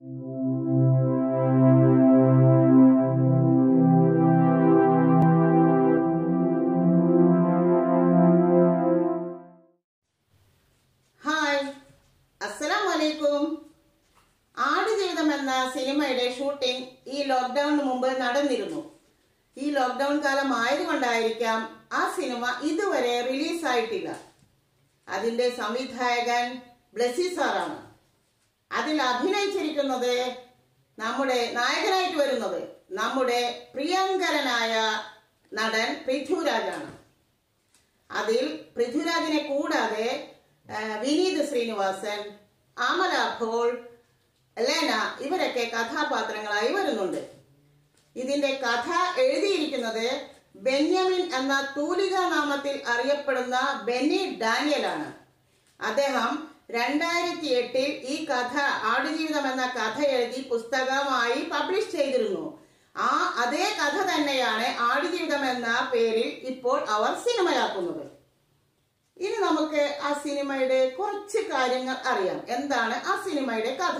hi അസ്സലാം വലൈക്കും ആടുജീവിതം എന്ന സിനിമയുടെ ഷൂട്ടിംഗ് ഈ ലോക്ക്ഡൌണിന് മുമ്പ് നടന്നിരുന്നു ഈ ലോക്ക്ഡൌൺ കാലം ആയതുകൊണ്ടായിരിക്കാം ആ സിനിമ ഇതുവരെ റിലീസായിട്ടില്ല അതിന്റെ സംവിധായകൻ ബ്ലസി സാറാണ് അതിൽ അഭിനയിച്ചിരിക്കുന്നത് നമ്മുടെ നായകനായിട്ട് വരുന്നത് നമ്മുടെ പ്രിയങ്കരനായ നടൻ പൃഥ്വിരാജാണ് അതിൽ പൃഥ്വിരാജിനെ കൂടാതെ ആ, വിനീത് ശ്രീനിവാസൻ അമല പോൾ ലേന ഇവരൊക്കെ കഥാപാത്രങ്ങളായി വരുന്നുണ്ട് ഇതിന്റെ കഥ എഴുതിയിരിക്കുന്നത് ബെന്യാമിൻ എന്ന തൂലിക നാമത്തിൽ അറിയപ്പെടുന്ന ബെന്നി ഡാനിയലാണ് അദ്ദേഹം രണ്ടായിരത്തി എട്ടിൽ ഈ കഥ ആടുജീവിതം എന്ന കഥ എഴുതി പുസ്തകമായി പബ്ലിഷ് ചെയ്തിരുന്നു ആ അതേ കഥ തന്നെയാണ് ആടുജീവിതം എന്ന പേരിൽ ഇപ്പോൾ അവർ സിനിമയാക്കുന്നത് ഇനി നമുക്ക് ആ സിനിമയുടെ കുറച്ച് കാര്യങ്ങൾ അറിയാം എന്താണ് ആ സിനിമയുടെ കഥ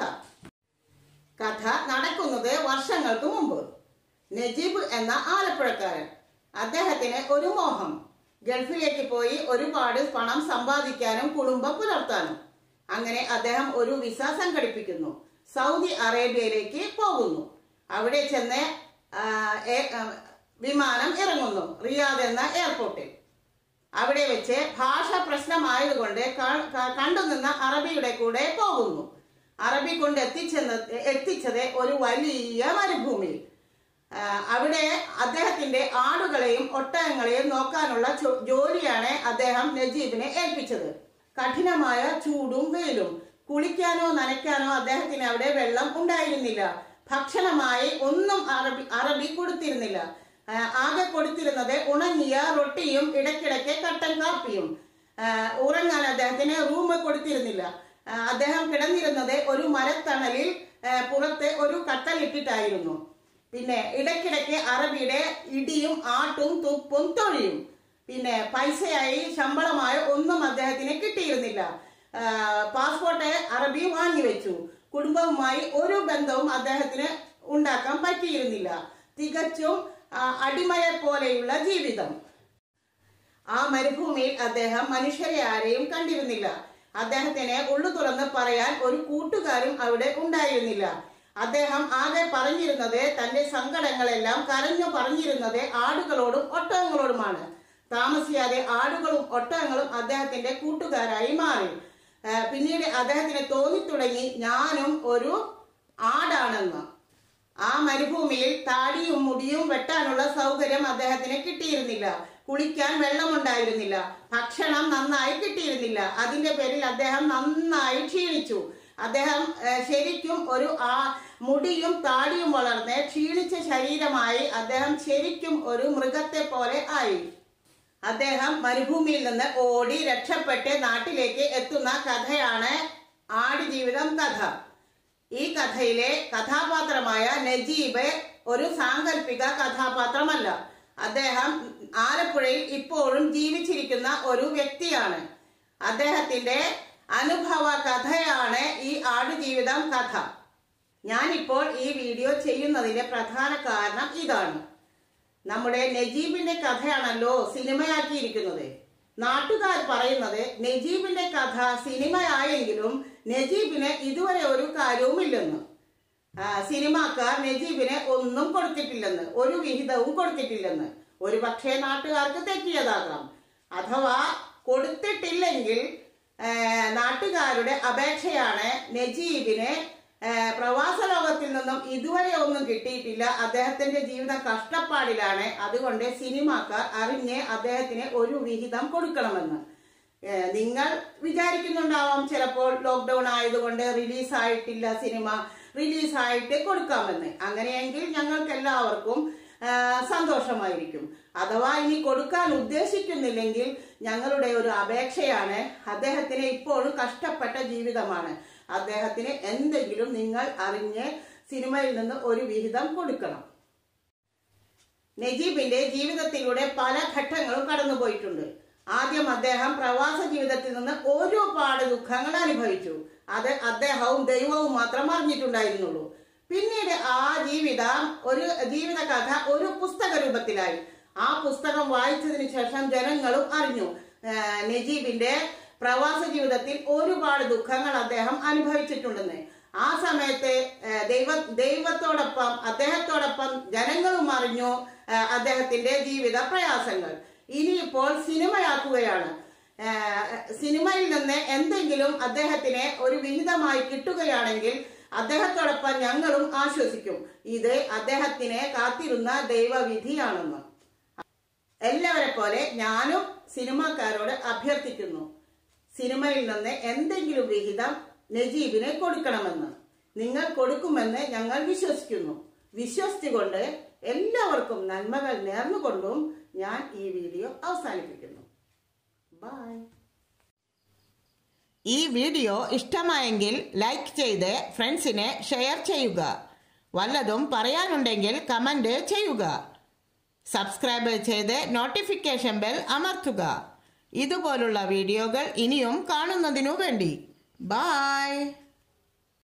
കഥ നടക്കുന്നത് വർഷങ്ങൾക്ക് മുമ്പ് നജീബ് എന്ന ആലപ്പുഴക്കാരൻ അദ്ദേഹത്തിന് ഒരു മോഹം ഗൾഫിലേക്ക് പോയി ഒരുപാട് പണം സമ്പാദിക്കാനും കുടുംബം പുലർത്താനും അങ്ങനെ അദ്ദേഹം ഒരു വിസ സംഘടിപ്പിക്കുന്നു സൗദി അറേബ്യയിലേക്ക് പോകുന്നു അവിടെ ചെന്ന് ആ, ഏ- ആ, വിമാനം ഇറങ്ങുന്നു റിയാദ് എന്ന എയർപോർട്ടിൽ അവിടെ വെച്ച് ഭാഷ പ്രശ്നമായതുകൊണ്ട് ക- ക- കണ്ടുനിന്ന അറബിയുടെ കൂടെ പോകുന്നു അറബി കൊണ്ട് എത്തിച്ചെന്ന എത്തിച്ചത് ഒരു വലിയ മരുഭൂമിയിൽ ആ, അവിടെ അദ്ദേഹത്തിന്റെ ആടുകളെയും ഒട്ടകങ്ങളെയും നോക്കാനുള്ള ചോ- ജോലിയാണ് അദ്ദേഹം നജീബിനെ ഏൽപ്പിച്ചത് കഠിനമായ ചൂടും വെയിലും കുളിക്കാനോ നനയ്ക്കാനോ അദ്ദേഹത്തിന് അവിടെ വെള്ളം ഉണ്ടായിരുന്നില്ല ഭക്ഷണമായി ഒന്നും അറബി അറബി കൊടുത്തിരുന്നില്ല ആ, ആകെ കൊടുത്തിരുന്നത് ഉണങ്ങിയ റൊട്ടിയും ഇടയ്ക്കിടയ്ക്ക് കട്ടൻ കാപ്പിയും ആ, ഉറങ്ങാൻ അദ്ദേഹത്തിന് റൂം കൊടുത്തിരുന്നില്ല ആ, അദ്ദേഹം കിടന്നിരുന്നത് ഒരു മരത്തണലിൽ ആ, പുറത്ത് ഒരു കട്ടലിട്ടിട്ടായിരുന്നു പിന്നെ ഇടയ്ക്കിടയ്ക്ക് അറബിയുടെ ഇടിയും ആട്ടും തുപ്പും തൊഴിയും പിന്നെ പൈസയായി ശമ്പളമായി ഒന്നും അദ്ദേഹത്തിന് കിട്ടിയിരുന്നില്ല ആ, പാസ്പോർട്ട് അറബി വാങ്ങിവെച്ചു കുടുംബവുമായി ഒരു ബന്ധവും അദ്ദേഹത്തിന് ഉണ്ടാക്കാൻ പറ്റിയിരുന്നില്ല തികച്ചും ആ, അടിമയെ പോലെയുള്ള ജീവിതം ആ മരുഭൂമിയിൽ അദ്ദേഹം മനുഷ്യരെ ആരെയും കണ്ടിരുന്നില്ല അദ്ദേഹത്തിന് ഉള്ളു തുറന്ന് പറയാൻ ഒരു കൂട്ടുകാരും അവിടെ ഉണ്ടായിരുന്നില്ല അദ്ദേഹം ആകെ പറഞ്ഞിരുന്നത് തന്റെ സങ്കടങ്ങളെല്ലാം കരഞ്ഞു പറഞ്ഞിരുന്നത് ആടുകളോടും ഒട്ടകങ്ങളോടുമാണ് താമസിയാതെ ആടുകളും ഒട്ടകങ്ങളും അദ്ദേഹത്തിന്റെ കൂട്ടുകാരായി മാറി ആ, പിന്നീട് അദ്ദേഹത്തിന് തോന്നിത്തുടങ്ങി ഞാനും ഒരു ആടാണെന്ന് ആ മരുഭൂമിയിൽ താടിയും മുടിയും വെട്ടാനുള്ള സൗകര്യം അദ്ദേഹത്തിന് കിട്ടിയിരുന്നില്ല കുളിക്കാൻ വെള്ളമുണ്ടായിരുന്നില്ല ഭക്ഷണം നന്നായി കിട്ടിയിരുന്നില്ല അതിന്റെ പേരിൽ അദ്ദേഹം നന്നായി ക്ഷീണിച്ചു അദ്ദേഹം ഏഹ്, ശരിക്കും ഒരു ആ മുടിയും താടിയും വളർന്ന് ക്ഷീണിച്ച ശരീരമായി അദ്ദേഹം ശരിക്കും ഒരു മൃഗത്തെ പോലെ ആയി അദ്ദേഹം മരുഭൂമിയിൽ നിന്ന് ഓടി രക്ഷപ്പെട്ട് നാട്ടിലേക്ക് എത്തുന്ന കഥയാണ് ആടുജീവിതം കഥ ഈ കഥയിലെ കഥാപാത്രമായ നജീബ് ഒരു സാങ്കല്പിക കഥാപാത്രമല്ല അദ്ദേഹം ആലപ്പുഴയിൽ ഇപ്പോഴും ജീവിച്ചിരിക്കുന്ന ഒരു വ്യക്തിയാണ് അദ്ദേഹത്തിന്റെ അനുഭവ കഥയാണ് ഈ ആടുജീവിതം കഥ ഞാനിപ്പോൾ ഈ വീഡിയോ ചെയ്യുന്നതിന്റെ പ്രധാന കാരണം ഇതാണ് നമ്മുടെ നജീബിന്റെ കഥയാണല്ലോ സിനിമയാക്കിയിരിക്കുന്നത് നാട്ടുകാർ പറയുന്നത് നജീബിന്റെ കഥ സിനിമയായെങ്കിലും നജീബിന് ഇതുവരെ ഒരു കാര്യവുമില്ലെന്ന് ആ, സിനിമാക്കാർ നജീബിന് ഒന്നും കൊടുത്തിട്ടില്ലെന്ന് ഒരു വിഹിതവും കൊടുത്തിട്ടില്ലെന്ന് ഒരു പക്ഷേ നാട്ടുകാർക്ക് തെറ്റിയതാകാം അഥവാ കൊടുത്തിട്ടില്ലെങ്കിൽ ആ, നാട്ടുകാരുടെ അപേക്ഷയാണ് നജീബിന് ആ, പ്രവാസ ലോകത്തിൽ നിന്നും ഇതുവരെ ഒന്നും കിട്ടിയിട്ടില്ല അദ്ദേഹത്തിന്റെ ജീവിതം കഷ്ടപ്പാടിലാണ് അതുകൊണ്ട് സിനിമാക്കാർ അറിഞ്ഞ് അദ്ദേഹത്തിന് ഒരു വിഹിതം കൊടുക്കണമെന്ന് ഏ, നിങ്ങൾ വിചാരിക്കുന്നുണ്ടാവാം ചിലപ്പോൾ ലോക്ക്ഡൌൺ ആയതുകൊണ്ട് റിലീസ് ആയിട്ടില്ല സിനിമ റിലീസ് ആയിട്ട് കൊടുക്കാമെന്ന് അങ്ങനെയെങ്കിൽ ഞങ്ങൾക്ക് എല്ലാവർക്കും ആ, സന്തോഷമായിരിക്കും അഥവാ ഇനി കൊടുക്കാൻ ഉദ്ദേശിക്കുന്നില്ലെങ്കിൽ ഞങ്ങളുടെ ഒരു അപേക്ഷയാണ് അദ്ദേഹത്തിന് ഇപ്പോഴും കഷ്ടപ്പെട്ട ജീവിതമാണ് അദ്ദേഹത്തിന് എന്തെങ്കിലും നിങ്ങൾ അറിഞ്ഞ് സിനിമയിൽ നിന്ന് ഒരു വിഹിതം കൊടുക്കണം നജീബിന്റെ ജീവിതത്തിലൂടെ പല ഘട്ടങ്ങളും കടന്നുപോയിട്ടുണ്ട് ആദ്യം അദ്ദേഹം പ്രവാസ ജീവിതത്തിൽ നിന്ന് ഒരുപാട് ദുഃഖങ്ങൾ അനുഭവിച്ചു അത് അദ്ദേഹവും ദൈവവും മാത്രം അറിഞ്ഞിട്ടുണ്ടായിരുന്നുള്ളൂ പിന്നീട് ആ ജീവിതം ഒരു ജീവിത കഥ ഒരു പുസ്തക രൂപത്തിലായി ആ പുസ്തകം വായിച്ചതിന് ശേഷം ജനങ്ങളും അറിഞ്ഞു ആ, നജീബിന്റെ പ്രവാസ ജീവിതത്തിൽ ഒരുപാട് ദുഃഖങ്ങൾ അദ്ദേഹം അനുഭവിച്ചിട്ടുണ്ടെന്ന് ആ സമയത്ത് ആ, ദൈവ ദൈവത്തോടൊപ്പം അദ്ദേഹത്തോടൊപ്പം ജനങ്ങളും അറിഞ്ഞു ആ, അദ്ദേഹത്തിന്റെ ജീവിത പ്രയാസങ്ങൾ ഇനിയിപ്പോൾ സിനിമയാക്കുകയാണ് ആ, സിനിമയിൽ നിന്ന് എന്തെങ്കിലും അദ്ദേഹത്തിന് ഒരു വിഹിതമായി കിട്ടുകയാണെങ്കിൽ അദ്ദേഹത്തോടൊപ്പം ഞങ്ങളും ആശ്വസിക്കും ഇത് അദ്ദേഹത്തിനെ കാത്തിരുന്ന ദൈവവിധിയാണെന്ന് എല്ലാവരെ പോലെ ഞാനും സിനിമാക്കാരോട് അഭ്യർത്ഥിക്കുന്നു സിനിമയിൽ നിന്ന് എന്തെങ്കിലും വിഹിതം നജീബിന് കൊടുക്കണമെന്ന് നിങ്ങൾ കൊടുക്കുമെന്ന് ഞങ്ങൾ വിശ്വസിക്കുന്നു വിശ്വസിച്ചുകൊണ്ട് എല്ലാവർക്കും നന്മകൾ നേർന്നുകൊണ്ടും ഞാൻ ഈ വീഡിയോ അവസാനിപ്പിക്കുന്നു ബൈ ഈ വീഡിയോ ഇഷ്ടമായെങ്കിൽ ലൈക്ക് ചെയ്ത് ഫ്രണ്ട്സിനെ ഷെയർ ചെയ്യുക വല്ലതും പറയാനുണ്ടെങ്കിൽ കമന്റ് ചെയ്യുക സബ്സ്ക്രൈബ് ചെയ്ത് നോട്ടിഫിക്കേഷൻ ബെൽ അമർത്തുക ഇതുപോലുള്ള വീഡിയോകൾ ഇനിയും കാണുന്നതിനു വേണ്ടി ബായ്